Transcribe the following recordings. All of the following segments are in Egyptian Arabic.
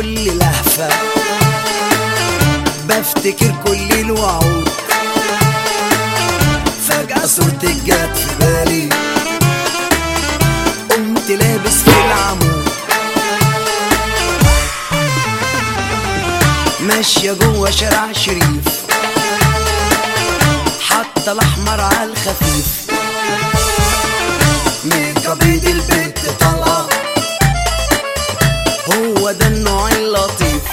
كل لهفة بفتكر كل الوعود فجأة صورتك جت في بالي قمت لابس في العمود ماشية جوه شارع شريف حاطة الأحمر على الخفيف ميك اب ايد البنت طالعة هو ده النوع اللطيف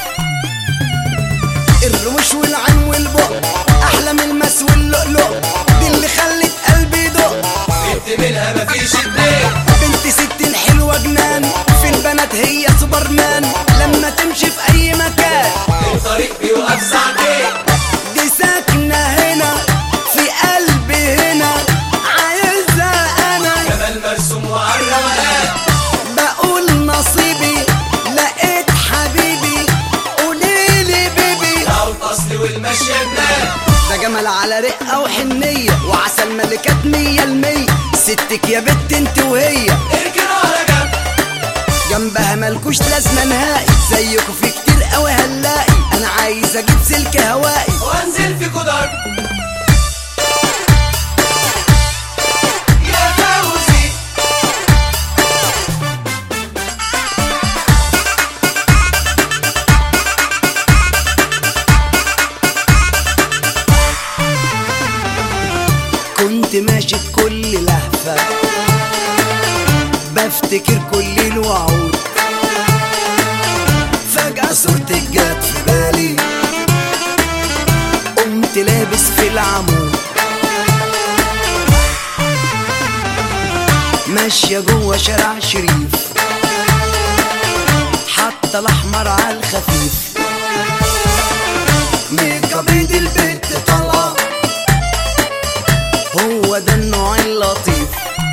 الرموش والعين والبق احلى من المس واللؤلؤ دي اللي خلت قلبي يدق بنت منها مفيش اتنين بنت ستين حلوة جنان في البنات هي سوبرمان لما تمشي في اي مكان الطريق بيوقف ساعتين دي ساكنة هنا في قلبي هنا عايزها انا جمال مرسوم وعلى الروقان بقول نصيبي لقيت حبيبي قوليلي بيبي او الاصل والمشي جنان ده جمال على رقة وحنية وعسل ملكات مية المية ستك يا بت انت وهي اركنوا على جنب جنبها ملكوش لازمة نهائي زيكوا في كتير قوي هنلاقي انا عايز اجيب سلك هوائي وانزل في كدر يا فوزي كنت ماشي بكل لهفة بفتكر كل الوعود فجأة صورتك جت في بالي قمت لابس في العمود ماشية جوه شارع شريف حاطة الأحمر على الخفيف ميك اب ايد البنت طالعة هو ده النوع اللطيف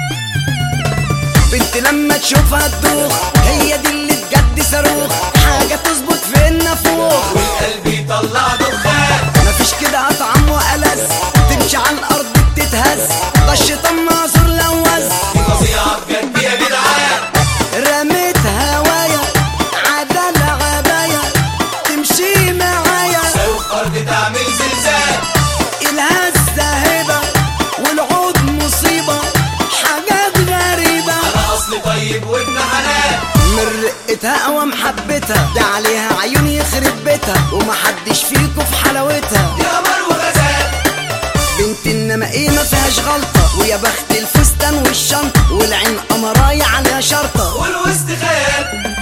بنت لما تشوفها تدوخ هي دي اللي بجد صاروخ حاجة تظبط في النافوخ والقلب يطلع دخان مفيش كده أطعم وألذ تمشي على الأرض بتتهز ده الشيطان معذور لوز دي فظيعة بجد يا جدعان رميت هوايا عدل عباية تمشي معايا صاروخ ارض تعمل زلزال الهزة هبة والعود مصيبة حاجات غريبة انا اصلي طيب وابن حلال من رقتها ومحبتها ده عليها عيون يخرب بيتها ومحدش فيكو في حلاوتها يا قمر وغزال بنت انما ايه ما فيهاش غلطة ويا بخت الفستان والشنطة والعين قمراية عليها شرطة والوسط خيال